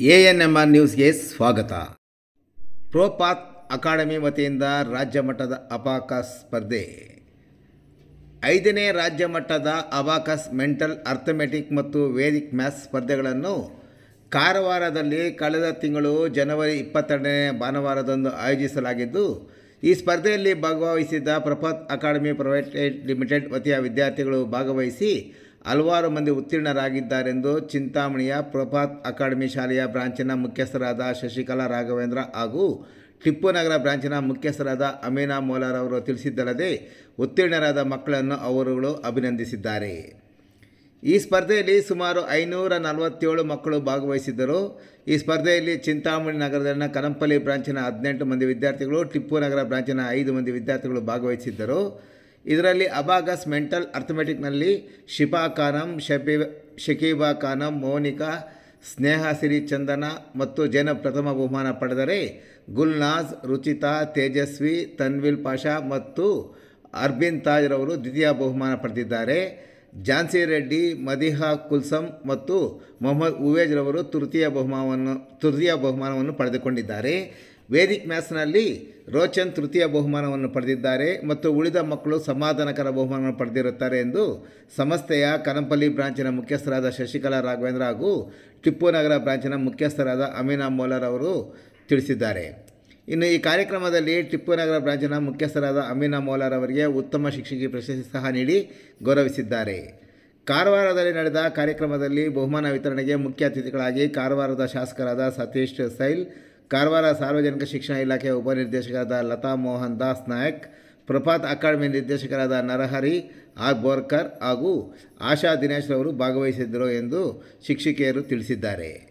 A N M R ನ್ಯೂಸ್ಗೆ ಸ್ವಾಗತ ಪ್ರೋಪಾತ್ academy ವತಿಯಿಂದ ರಾಜ್ಯ ಮಟ್ಟದ ಅಬಾಕಸ್ ಸ್ಪರ್ಧೆ ಐದನೇ ರಾಜ್ಯ ಮಟ್ಟದ ಅಬಾಕಸ್ ಮೆಂಟಲ್ ಅರ್ಥಮೆಟಿಕ್ ಮತ್ತು ವೇದಿಕ್ ಮ್ಯಾಥ್ಸ್ ಸ್ಪರ್ಧೆಗಳನ್ನು ಕಾರವಾರದಲ್ಲಿ ಕಳೆದ ತಿಂಗಳು ಜನವರಿ ಇಪ್ಪತ್ತೆರಡನೇ ಭಾನುವಾರದಂದು ಆಯೋಜಿಸಲಾಗಿದ್ದು ಈ ಸ್ಪರ್ಧೆಯಲ್ಲಿ ಭಾಗವಹಿಸಿದ್ದ ಪ್ರಪಾತ್ ಅಕಾಡೆಮಿ ಪ್ರೈವೇಟ್ ಲಿಮಿಟೆಡ್ ವತಿಯ ವಿದ್ಯಾರ್ಥಿಗಳು ಭಾಗವಹಿಸಿ ಹಲವಾರು ಮಂದಿ ಉತ್ತೀರ್ಣರಾಗಿದ್ದಾರೆಂದು ಚಿಂತಾಮಣಿಯ ಪ್ರಪಾತ್ ಅಕಾಡೆಮಿ ಶಾಲೆಯ ಬ್ರಾಂಚಿನ ಮುಖ್ಯಸ್ಥರಾದ ಶಶಿಕಲಾ ರಾಘವೇಂದ್ರ ಹಾಗೂ ಟಿಪ್ಪು ನಗರ ಬ್ರಾಂಚಿನ ಮುಖ್ಯಸ್ಥರಾದ ಅಮೀನಾ ಮೋಲಾರ್ ಅವರು ತಿಳಿಸಿದ್ದಲ್ಲದೆ ಉತ್ತೀರ್ಣರಾದ ಮಕ್ಕಳನ್ನು ಅವರುಗಳು ಅಭಿನಂದಿಸಿದ್ದಾರೆ ಈ ಸ್ಪರ್ಧೆಯಲ್ಲಿ ಸುಮಾರು ಐನೂರ ನಲವತ್ತೇಳು ಮಕ್ಕಳು ಭಾಗವಹಿಸಿದ್ದರು ಈ ಸ್ಪರ್ಧೆಯಲ್ಲಿ ಚಿಂತಾಮಣಿ ನಗರದಲ್ಲಿನ ಕನಂಪಲ್ಲಿ ಬ್ರಾಂಚಿನ ಹದಿನೆಂಟು ಮಂದಿ ವಿದ್ಯಾರ್ಥಿಗಳು ಟಿಪ್ಪು ನಗರ ಬ್ರಾಂಚಿನ ಐದು ಮಂದಿ ವಿದ್ಯಾರ್ಥಿಗಳು ಭಾಗವಹಿಸಿದ್ದರು ಇದರಲ್ಲಿ ಅಬಾಗಸ್ ಮೆಂಟಲ್ ಅರ್ಥಮೆಟಿಕ್ನಲ್ಲಿ ಶಿಫಾ ಖಾನಂ ಶಬಿ ಶಕೀಬಾ ಖಾನಂ ಮೌನಿಕಾ ಸ್ನೇಹ ಸಿರಿ ಚಂದನ ಮತ್ತು ಜೈನ ಪ್ರಥಮ ಬಹುಮಾನ ಪಡೆದರೆ ಗುಲ್ನಾಜ್ ರುಚಿತಾ ತೇಜಸ್ವಿ ತನ್ವಿಲ್ ಪಾಷಾ ಮತ್ತು ಅರ್ಬಿನ್ ತಾಜ್ರವರು ದ್ವಿತೀಯ ಬಹುಮಾನ ಪಡೆದಿದ್ದಾರೆ ಝಾನ್ಸಿ ರೆಡ್ಡಿ ಮದಿಹಾ ಕುಲ್ಸಮ್ ಮತ್ತು ಮೊಹಮ್ಮದ್ ಉವೇಜ್ರವರು ತೃತೀಯ ಬಹುಮಾನವನ್ನು ತೃತೀಯ ಬಹುಮಾನವನ್ನು ಪಡೆದುಕೊಂಡಿದ್ದಾರೆ ವೇದಿಕ್ ಮ್ಯಾಥ್ಸ್ನಲ್ಲಿ ರೋಚನ್ ತೃತೀಯ ಬಹುಮಾನವನ್ನು ಪಡೆದಿದ್ದಾರೆ ಮತ್ತು ಉಳಿದ ಮಕ್ಕಳು ಸಮಾಧಾನಕರ ಬಹುಮಾನವನ್ನು ಪಡೆದಿರುತ್ತಾರೆ ಎಂದು ಸಂಸ್ಥೆಯ ಕನಂಪಲ್ಲಿ ಬ್ರಾಂಚಿನ ಮುಖ್ಯಸ್ಥರಾದ ಶಶಿಕಲಾ ರಾಘವೇಂದ್ರ ಹಾಗೂ ಟಿಪ್ಪು ನಗರ ಬ್ರಾಂಚಿನ ಮುಖ್ಯಸ್ಥರಾದ ಅಮೀನಾ ಮೋಲಾರ್ ಅವರು ತಿಳಿಸಿದ್ದಾರೆ ಇನ್ನು ಈ ಕಾರ್ಯಕ್ರಮದಲ್ಲಿ ಟಿಪ್ಪು ನಗರ ಬ್ರಾಂಚಿನ ಮುಖ್ಯಸ್ಥರಾದ ಅಮೀನಾ ಮೋಲಾರ್ ಅವರಿಗೆ ಉತ್ತಮ ಶಿಕ್ಷಕಿ ಪ್ರಶಸ್ತಿ ಸಹ ನೀಡಿ ಗೌರವಿಸಿದ್ದಾರೆ ಕಾರವಾರದಲ್ಲಿ ನಡೆದ ಕಾರ್ಯಕ್ರಮದಲ್ಲಿ ಬಹುಮಾನ ವಿತರಣೆಗೆ ಮುಖ್ಯ ಅತಿಥಿಗಳಾಗಿ ಕಾರವಾರದ ಶಾಸಕರಾದ ಸತೀಶ್ ಸೈಲ್ ಕಾರವಾರ ಸಾರ್ವಜನಿಕ ಶಿಕ್ಷಣ ಇಲಾಖೆಯ ಉಪನಿರ್ದೇಶಕರಾದ ಲತಾ ಮೋಹನ್ ದಾಸ್ ನಾಯಕ್ ಪ್ರಪಾತ್ ಅಕಾಡೆಮಿ ನಿರ್ದೇಶಕರಾದ ನರಹರಿ ಆರ್ ಬೋರ್ಕರ್ ಹಾಗೂ ಆಶಾ ದಿನೇಶ್ ರವರು ಭಾಗವಹಿಸಿದ್ದರು ಎಂದು ಶಿಕ್ಷಕಿಯರು ತಿಳಿಸಿದ್ದಾರೆ